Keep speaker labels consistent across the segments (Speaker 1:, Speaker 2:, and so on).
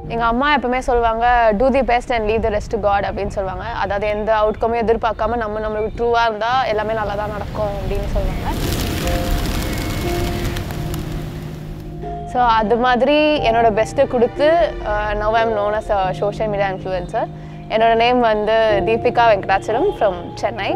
Speaker 1: எங்கள் அம்மா எப்பவுமே சொல்லுவாங்க do the best and leave the rest God அப்படின்னு சொல்லுவாங்க அதாவது எந்த அவுட்கமும் எதிர்பார்க்காம நம்ம நம்மளுக்கு ட்ரூவாக இருந்தால் எல்லாமே நல்லா தான் நடக்கும் அப்படின்னு சொல்லுவாங்க ஸோ அது மாதிரி என்னோட பெஸ்ட்டு கொடுத்து now I'm known as a social media influencer என்னோட நேம் வந்து Deepika Venkatachalam from Chennai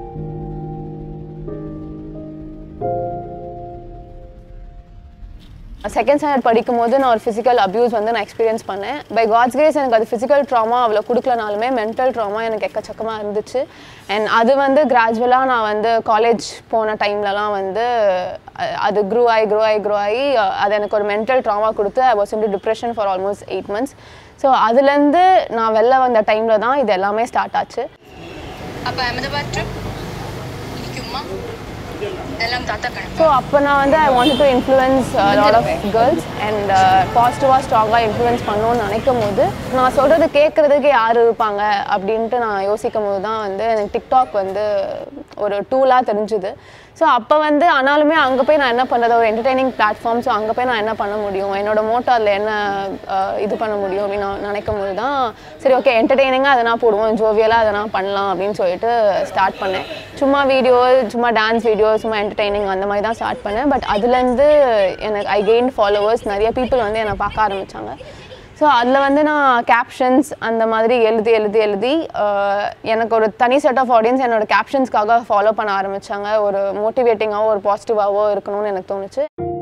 Speaker 1: second standard படிக்கும்போது நான் ஒரு ஃபிசிக்கல் அப்யூஸ் வந்து நான் எக்ஸ்பீரியன்ஸ் பண்ணேன் பை காட்ஸ் கிரேஸ் எனக்கு அது ஃபிசிக்கல் ட்ராமா அவ்வளோ கொடுக்கலனாலுமே மென்டல் ட்ராமா எனக்கு எக்கச்சக்கமாக இருந்துச்சு அண்ட் அது வந்து கிராஜுவலாக நான் வந்து காலேஜ் போன டைம்லலாம் வந்து அஹ், அது க்ரூ ஆகி க்ரோ ஆகி க்ரோ ஆகி அஹ், அது எனக்கு ஒரு மென்டல் ட்ராமா கொடுத்து I was into depression for almost eight months so அதுலேருந்து நான் வெளில வந்த டைமில் தான் இது எல்லாமே ஸ்டார்ட் ஆச்சு
Speaker 2: அப்ப அகமதாபாத் ட்ரிப் இன்னைக்கு உமா இதெல்லாம் தாத்தா கணக்கு
Speaker 1: ஸோ அப்போ நான் வந்து I want to influence lot of girls and பாசிட்டிவாக ஸ்ட்ராங்காக இன்ஃப்ளூயன்ஸ் பண்ணணும்னு நினைக்கும் போது நான் சொல்கிறது கேட்குறதுக்கு யார் இருப்பாங்க அப்படின்ட்டு நான் யோசிக்கும் போது தான் வந்து எனக்கு டிக்டாக் வந்து ஒரு டூலாக தெரிஞ்சுது ஸோ அப்போ வந்து ஆனாலுமே அங்கே போய் நான் என்ன பண்ணுறது ஒரு என்டர்டெய்னிங் பிளாட்ஃபார்ம் ஸோ அங்கே போய் நான் என்ன பண்ண முடியும் என்னோட மோட்டோ அதில் என்ன அஹ், இது பண்ண முடியும் அப்படின்னு நான் நினைக்கும் போது தான் சரி ஓகே என்டர்டெய்னிங்காக அதை நான் போடுவோம் ஜோவியலாக அதை நான் பண்ணலாம் அப்படின்னு சொல்லிட்டு ஸ்டார்ட் பண்ணேன் சும்மா வீடியோ சும்மா டான்ஸ் வீடியோ சும்மா என்டர்டெய்னிங் அந்த மாதிரி தான் ஸ்டார்ட் பண்ணேன் பட் அதுலேருந்து எனக்கு ஐ கெயின் ஃபாலோவர்ஸ் நிறைய பீப்புள் வந்து என்னை பார்க்க ஆரம்பித்தாங்க ஸோ அதில் வந்து நான் கேப்ஷன்ஸ் அந்த மாதிரி எழுதி எழுதி எழுதி ஆஹ், எனக்கு ஒரு தனி செட் ஆஃப் ஆடியன்ஸ் என்னோட கேப்ஷன்ஸ்க்காக ஃபாலோ பண்ண ஆரம்பித்தாங்க ஒரு மோட்டிவேட்டிங்காவோ ஒரு பாசிட்டிவாவோ இருக்கணும்னு எனக்கு தோணுச்சு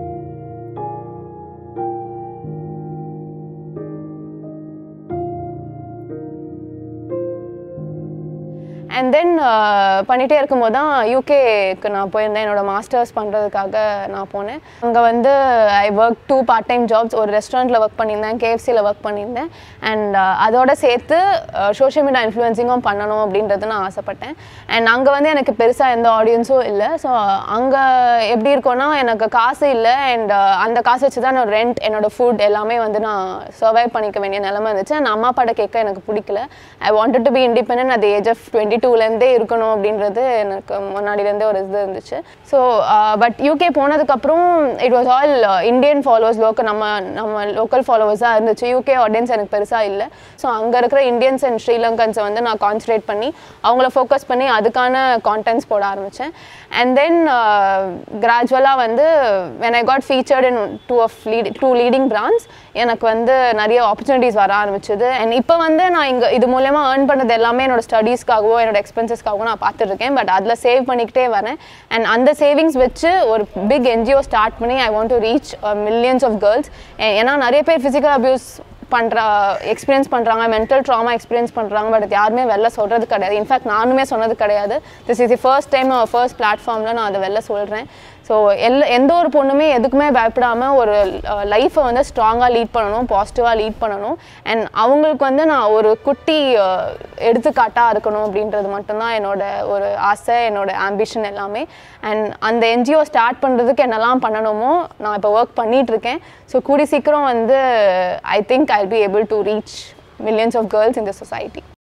Speaker 1: அண்ட் தென் பண்ணிகிட்டே இருக்கும்போது தான் யூகேக்கு நான் போயிருந்தேன் என்னோட மாஸ்டர்ஸ் பண்ணுறதுக்காக நான் போனேன் அங்கே வந்து I work two part time jobs ஒரு ரெஸ்டாரண்ட்டில் ஒர்க் பண்ணியிருந்தேன் கேஎஃப்சியில் ஒர்க் பண்ணியிருந்தேன் அண்ட் அதோட சேர்த்து சோஷியல் மீடியா இன்ஃப்ளூயன்சிங்கும் பண்ணணும் அப்படின்றது நான் ஆசைப்பட்டேன் அண்ட் அங்கே வந்து எனக்கு பெருசாக எந்த ஆடியன்ஸும் இல்லை ஸோ அங்கே எப்படி இருக்கும்னா எனக்கு காசு இல்லை அண்ட் அந்த காசு வச்சு தான் என்னோட ரெண்ட் என்னோட ஃபுட் எல்லாமே வந்து நான் சர்வைவ் பண்ணிக்க வேண்டிய நிலைமை இருந்துச்சு அண்ட் அம்மா அப்பாட்ட கேட்க எனக்கு பிடிக்கல I wanted to be independent at the age of twenty டூலேருந்தே இருக்கணும் அப்படின்றது எனக்கு முன்னாடிலேருந்தே ஒரு இது இருந்துச்சு ஸோ பட் யூகே போனதுக்கப்புறம் it was all Indian followers local நம்ம நம்ம லோக்கல் ஃபாலோவர்ஸாக இருந்துச்சு யூகே ஆடியன்ஸ் எனக்கு பெருசாக இல்லை ஸோ அங்கே இருக்கிற இந்தியன்ஸ் அண்ட் ஸ்ரீலங்கன்ஸை வந்து நான் கான்சன்ட்ரேட் பண்ணி அவங்கள ஃபோக்கஸ் பண்ணி அதுக்கான கான்டென்ட்ஸ் போட ஆரம்பித்தேன் அண்ட் தென் கிராஜுவலாக வந்து when I got featured in two of lead two leading brands எனக்கு வந்து நிறைய ஆப்பர்ச்சுனிட்டிஸ் வர ஆரம்பிச்சது அண்ட் இப்போ வந்து நான் இங்கே இது மூலயமா ஏர்ன் பண்ணது எல்லாமே என்னோட ஸ்டடீஸ்க்காகவோ என்னோட எக்ஸ்பென்சஸ்க்காகவோ நான் பார்த்துட்ருக்கேன் பட் அதில் சேவ் பண்ணிக்கிட்டே வரேன் அண்ட் அந்த சேவிங்ஸ் வச்சு ஒரு பிக் என்ஜிஓ ஸ்டார்ட் பண்ணி I want to reach millions of girls ஏன்னா நிறைய பேர் ஃபிசிக்கல் அபியூஸ் பண்ணுற எக்ஸ்பீரியன்ஸ் பண்ணுறாங்க மென்டல் ட்ராமா எக்ஸ்பீரியன்ஸ் பண்ணுறாங்க பட் அது யாருமே வெளில சொல்கிறது கிடையாது இன்ஃபேக்ட் நானுமே சொன்னது கிடையாது this is the first time first பிளாட்ஃபார்மில் நான் அதை வெளில சொல்கிறேன் ஸோ எல்ல எந்த ஒரு பொண்ணுமே எதுக்குமே பயப்படாமல் ஒரு லைஃப்பை வந்து ஸ்ட்ராங்காக லீட் பண்ணணும் பாசிட்டிவாக லீட் பண்ணணும் அண்ட் அவங்களுக்கு வந்து நான் ஒரு குட்டி அஹ், எடுத்துக்காட்டாக இருக்கணும் அப்படின்றது மட்டும்தான் என்னோட ஒரு ஆசை என்னோட ஆம்பிஷன் எல்லாமே அண்ட் அந்த என்ஜிஓ ஸ்டார்ட் பண்ணுறதுக்கு என்னெல்லாம் பண்ணணுமோ நான் இப்போ ஒர்க் பண்ணிகிட்ருக்கேன் ஸோ கூடி சீக்கிரம் வந்து I think I be able to reach millions of girls in the society